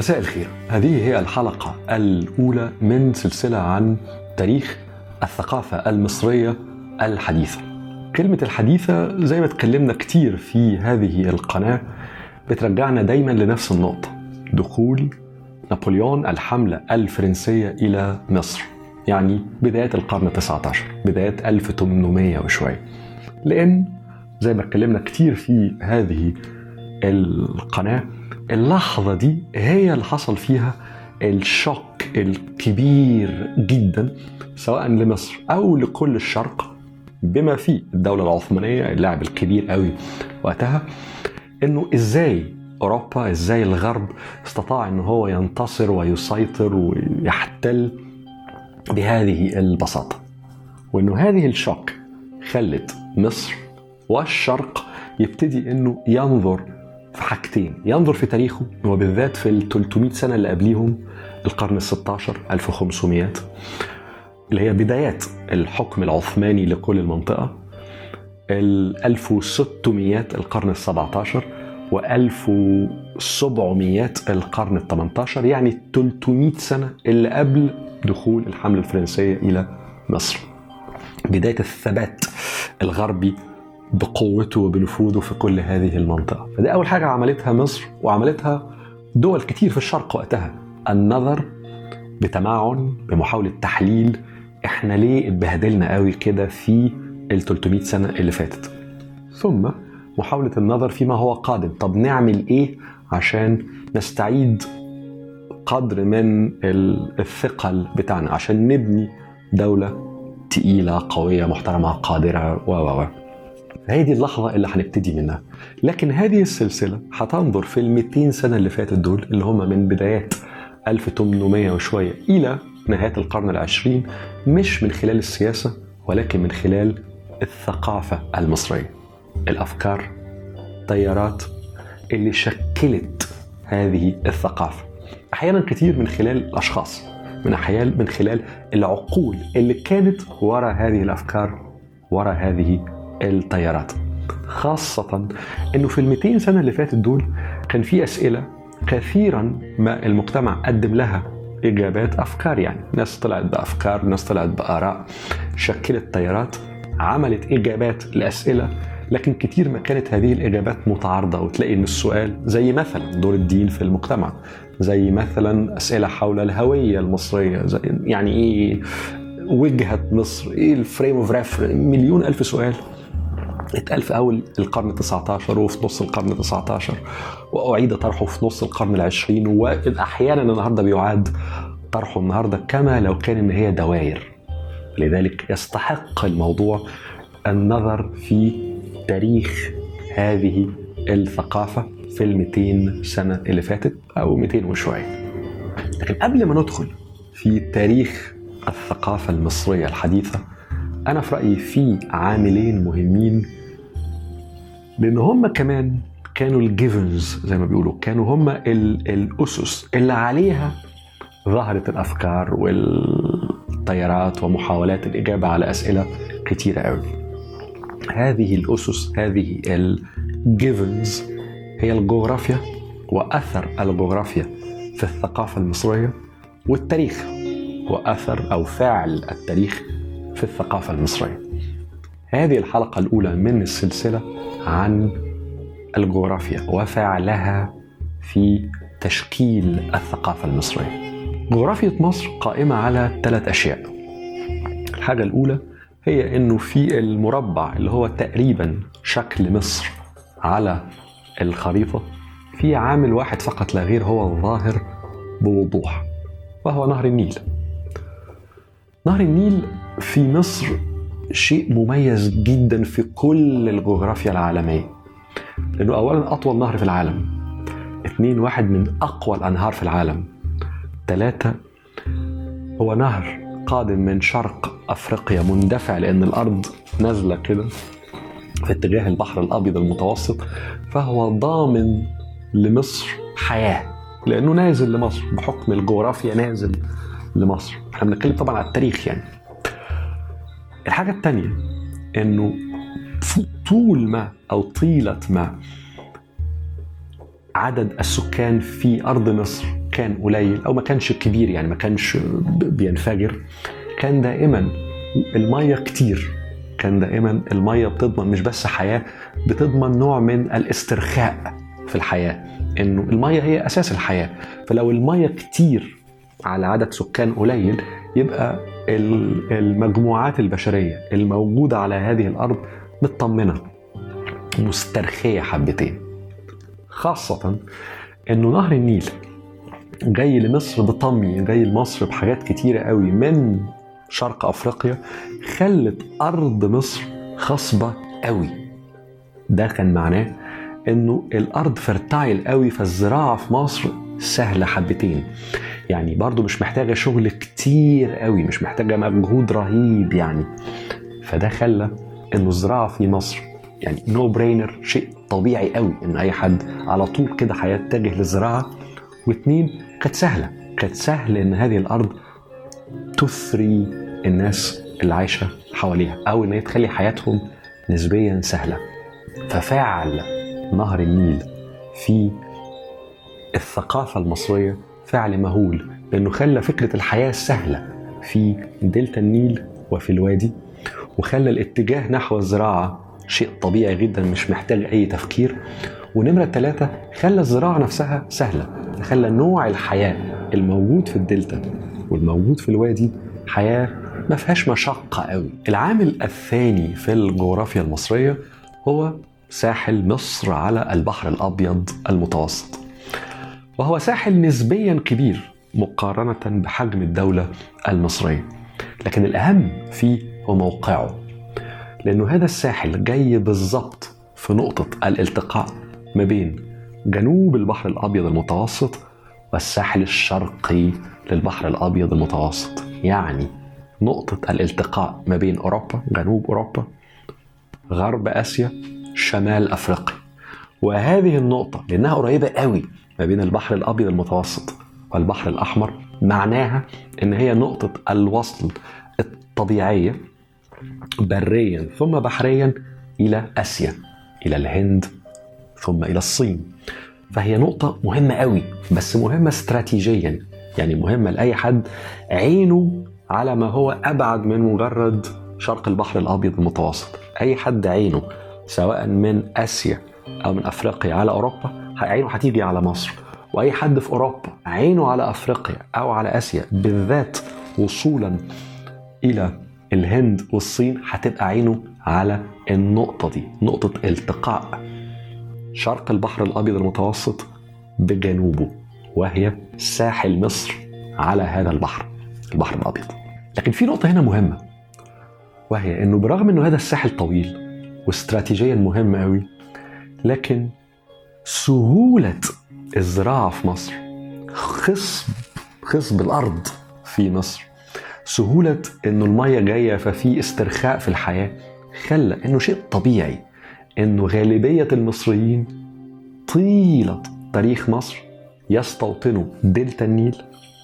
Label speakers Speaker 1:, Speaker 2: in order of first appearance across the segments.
Speaker 1: مساء الخير هذه هي الحلقة الأولى من سلسلة عن تاريخ الثقافة المصرية الحديثة كلمة الحديثة زي ما اتكلمنا كتير في هذه القناة بترجعنا دايما لنفس النقطة دخول نابليون الحملة الفرنسية إلى مصر يعني بداية القرن 19 بداية 1800 وشوية لأن زي ما اتكلمنا كتير في هذه القناة اللحظة دي هي اللي حصل فيها الشوك الكبير جدا سواء لمصر أو لكل الشرق بما فيه الدولة العثمانية اللاعب الكبير قوي وقتها انه ازاي اوروبا ازاي الغرب استطاع ان هو ينتصر ويسيطر ويحتل بهذه البساطه وانه هذه الشوك خلت مصر والشرق يبتدي انه ينظر في حاجتين ينظر في تاريخه وبالذات في ال 300 سنه اللي قبليهم القرن ال 16 1500 اللي هي بدايات الحكم العثماني لكل المنطقه ال 1600 القرن ال 17 و 1700 القرن ال 18 يعني 300 سنه اللي قبل دخول الحمله الفرنسيه الى مصر. بدايه الثبات الغربي بقوته وبنفوذه في كل هذه المنطقه. فدي اول حاجه عملتها مصر وعملتها دول كتير في الشرق وقتها النظر بتمعن بمحاوله تحليل احنا ليه اتبهدلنا قوي كده في ال 300 سنه اللي فاتت. ثم محاولة النظر فيما هو قادم طب نعمل ايه عشان نستعيد قدر من الثقل بتاعنا عشان نبني دولة تقيلة قوية محترمة قادرة و و و هي دي اللحظة اللي هنبتدي منها لكن هذه السلسلة هتنظر في ال 200 سنة اللي فاتت دول اللي هم من بدايات 1800 وشوية إلى نهاية القرن العشرين مش من خلال السياسة ولكن من خلال الثقافة المصرية الافكار التيارات اللي شكلت هذه الثقافه احيانا كتير من خلال الاشخاص من احيان من خلال العقول اللي كانت وراء هذه الافكار وراء هذه التيارات خاصة انه في ال 200 سنة اللي فاتت دول كان في اسئلة كثيرا ما المجتمع قدم لها اجابات افكار يعني ناس طلعت بافكار ناس طلعت باراء شكلت تيارات عملت اجابات لاسئله لكن كتير ما كانت هذه الإجابات متعارضة وتلاقي إن السؤال زي مثلا دور الدين في المجتمع زي مثلا أسئلة حول الهوية المصرية زي يعني إيه وجهة مصر إيه الفريم اوف ريفرنس مليون ألف سؤال اتقال في أول القرن 19 وفي نص القرن 19 وأعيد طرحه في نص القرن العشرين وأحيانا النهاردة بيعاد طرحه النهاردة كما لو كان إن هي دوائر لذلك يستحق الموضوع النظر في تاريخ هذه الثقافة في ال 200 سنة اللي فاتت أو 200 وشوية لكن قبل ما ندخل في تاريخ الثقافة المصرية الحديثة أنا في رأيي في عاملين مهمين لأن هم كمان كانوا الجيفنز زي ما بيقولوا كانوا هم الأسس اللي عليها ظهرت الأفكار والتيارات ومحاولات الإجابة على أسئلة كتيرة قوي هذه الأسس هذه الجيفنز هي الجغرافيا وأثر الجغرافيا في الثقافة المصرية والتاريخ وأثر أو فاعل التاريخ في الثقافة المصرية هذه الحلقة الأولى من السلسلة عن الجغرافيا وفعلها في تشكيل الثقافة المصرية جغرافيا مصر قائمة على ثلاث أشياء الحاجة الأولى هي انه في المربع اللي هو تقريبا شكل مصر على الخريطه في عامل واحد فقط لا غير هو الظاهر بوضوح وهو نهر النيل. نهر النيل في مصر شيء مميز جدا في كل الجغرافيا العالميه. لانه اولا اطول نهر في العالم. اثنين واحد من اقوى الانهار في العالم. ثلاثه هو نهر قادم من شرق افريقيا مندفع لان الارض نازله كده في اتجاه البحر الابيض المتوسط فهو ضامن لمصر حياه لانه نازل لمصر بحكم الجغرافيا نازل لمصر احنا بنتكلم طبعا على التاريخ يعني الحاجه الثانيه انه طول ما او طيله ما عدد السكان في ارض مصر كان قليل او ما كانش كبير يعني ما كانش بينفجر كان دائما الميه كتير كان دائما الميه بتضمن مش بس حياه بتضمن نوع من الاسترخاء في الحياه انه الميه هي اساس الحياه فلو الميه كتير على عدد سكان قليل يبقى المجموعات البشريه الموجوده على هذه الارض مطمنه مسترخيه حبتين خاصه انه نهر النيل جاي لمصر بطمي جاي لمصر بحاجات كتيرة قوي من شرق أفريقيا خلت أرض مصر خصبة قوي ده كان معناه انه الارض فرتايل قوي فالزراعه في مصر سهله حبتين يعني برضو مش محتاجه شغل كتير قوي مش محتاجه مجهود رهيب يعني فده خلى انه الزراعه في مصر يعني نو برينر شيء طبيعي قوي ان اي حد على طول كده هيتجه للزراعه واثنين كانت سهله كانت سهل ان هذه الارض تثري الناس اللي عايشه حواليها او ان هي تخلي حياتهم نسبيا سهله ففعل نهر النيل في الثقافه المصريه فعل مهول لانه خلى فكره الحياه السهله في دلتا النيل وفي الوادي وخلى الاتجاه نحو الزراعه شيء طبيعي جدا مش محتاج اي تفكير ونمره ثلاثه خلى الزراعه نفسها سهله خلى نوع الحياه الموجود في الدلتا والموجود في الوادي حياه ما فيهاش مشقه قوي العامل الثاني في الجغرافيا المصريه هو ساحل مصر على البحر الابيض المتوسط وهو ساحل نسبيا كبير مقارنه بحجم الدوله المصريه لكن الاهم فيه هو موقعه لانه هذا الساحل جاي بالظبط في نقطه الالتقاء ما بين جنوب البحر الابيض المتوسط والساحل الشرقي للبحر الابيض المتوسط يعني نقطه الالتقاء ما بين اوروبا جنوب اوروبا غرب اسيا شمال افريقيا وهذه النقطه لانها قريبه قوي ما بين البحر الابيض المتوسط والبحر الاحمر معناها ان هي نقطه الوصل الطبيعيه بريا ثم بحريا الى اسيا الى الهند ثم الى الصين فهي نقطه مهمه قوي بس مهمه استراتيجيا يعني مهمه لاي حد عينه على ما هو ابعد من مجرد شرق البحر الابيض المتوسط اي حد عينه سواء من اسيا او من افريقيا على اوروبا عينه هتيجي على مصر واي حد في اوروبا عينه على افريقيا او على اسيا بالذات وصولا الى الهند والصين هتبقى عينه على النقطه دي نقطه التقاء شرق البحر الابيض المتوسط بجنوبه وهي ساحل مصر على هذا البحر البحر الابيض لكن في نقطه هنا مهمه وهي انه برغم انه هذا الساحل طويل واستراتيجيا مهم قوي لكن سهوله الزراعه في مصر خصب خصب الارض في مصر سهوله انه الميه جايه ففي استرخاء في الحياه خلى انه شيء طبيعي انه غالبيه المصريين طيله تاريخ مصر يستوطنوا دلتا النيل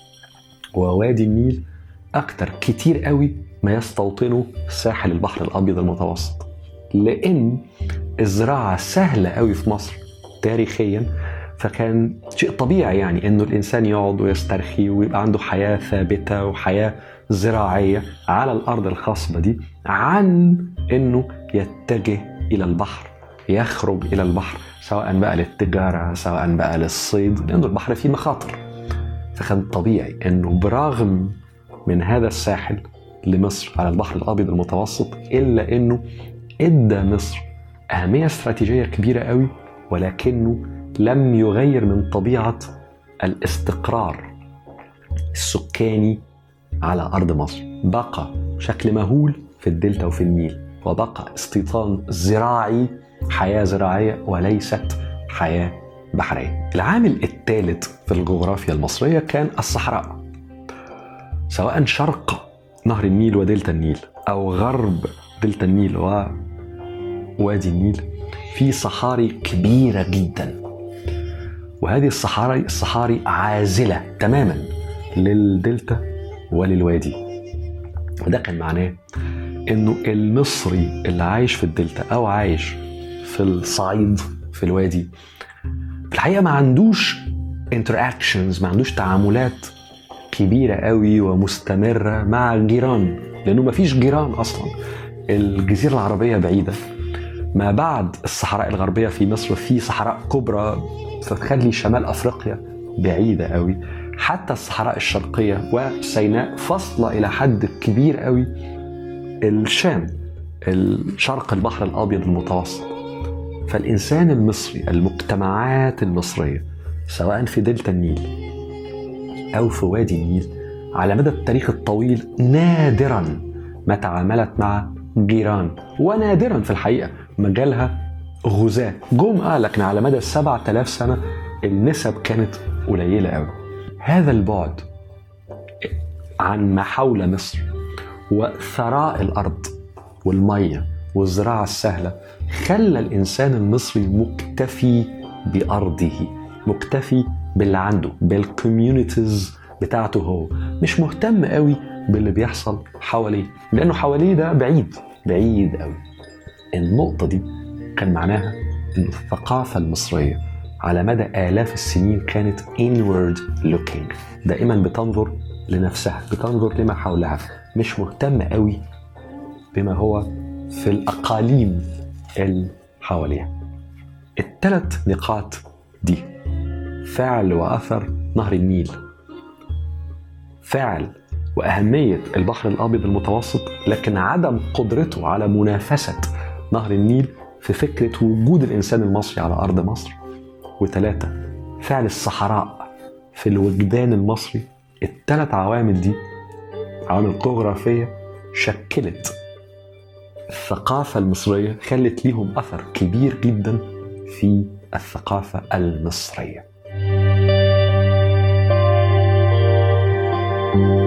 Speaker 1: ووادي النيل اكتر كتير قوي ما يستوطنوا ساحل البحر الابيض المتوسط لان الزراعه سهله قوي في مصر تاريخيا فكان شيء طبيعي يعني انه الانسان يقعد ويسترخي ويبقى عنده حياه ثابته وحياه زراعيه على الارض الخصبه دي عن انه يتجه الى البحر يخرج الى البحر سواء بقى للتجاره سواء بقى للصيد لانه البحر فيه مخاطر فكان طبيعي انه برغم من هذا الساحل لمصر على البحر الابيض المتوسط الا انه ادى مصر اهميه استراتيجيه كبيره قوي ولكنه لم يغير من طبيعه الاستقرار السكاني على ارض مصر بقى شكل مهول في الدلتا وفي النيل وبقى استيطان زراعي حياه زراعيه وليست حياه بحريه. العامل الثالث في الجغرافيا المصريه كان الصحراء. سواء شرق نهر النيل ودلتا النيل او غرب دلتا النيل ووادي النيل في صحاري كبيره جدا. وهذه الصحاري الصحاري عازله تماما للدلتا وللوادي. وده كان معناه انه المصري اللي عايش في الدلتا او عايش في الصعيد في الوادي في الحقيقه ما عندوش انتراكشنز ما عندوش تعاملات كبيرة قوي ومستمرة مع الجيران لأنه ما فيش جيران أصلا الجزيرة العربية بعيدة ما بعد الصحراء الغربية في مصر في صحراء كبرى فتخلي شمال أفريقيا بعيدة قوي حتى الصحراء الشرقية وسيناء فاصلة إلى حد كبير قوي الشام الشرق البحر الأبيض المتوسط فالإنسان المصري المجتمعات المصرية سواء في دلتا النيل أو في وادي النيل على مدى التاريخ الطويل نادرا ما تعاملت مع جيران ونادرا في الحقيقة مجالها غزاة جم آه لكن على مدى السبعة آلاف سنة النسب كانت قليلة قوي هذا البعد عن ما حول مصر وثراء الأرض والمية والزراعة السهلة خلى الإنسان المصري مكتفي بأرضه مكتفي باللي عنده بالكوميونيتيز بتاعته هو مش مهتم قوي باللي بيحصل حواليه لأنه حواليه ده بعيد بعيد قوي النقطة دي كان معناها أن الثقافة المصرية على مدى آلاف السنين كانت inward looking دائما بتنظر لنفسها بتنظر لما حولها مش مهتمة قوي بما هو في الأقاليم اللي حواليها الثلاث نقاط دي فعل وأثر نهر النيل فعل وأهمية البحر الأبيض المتوسط لكن عدم قدرته على منافسة نهر النيل في فكرة وجود الإنسان المصري على أرض مصر وثلاثة فعل الصحراء في الوجدان المصري الثلاث عوامل دي عوامل جغرافية شكلت الثقافة المصرية خلت ليهم أثر كبير جدا في الثقافة المصرية. thank you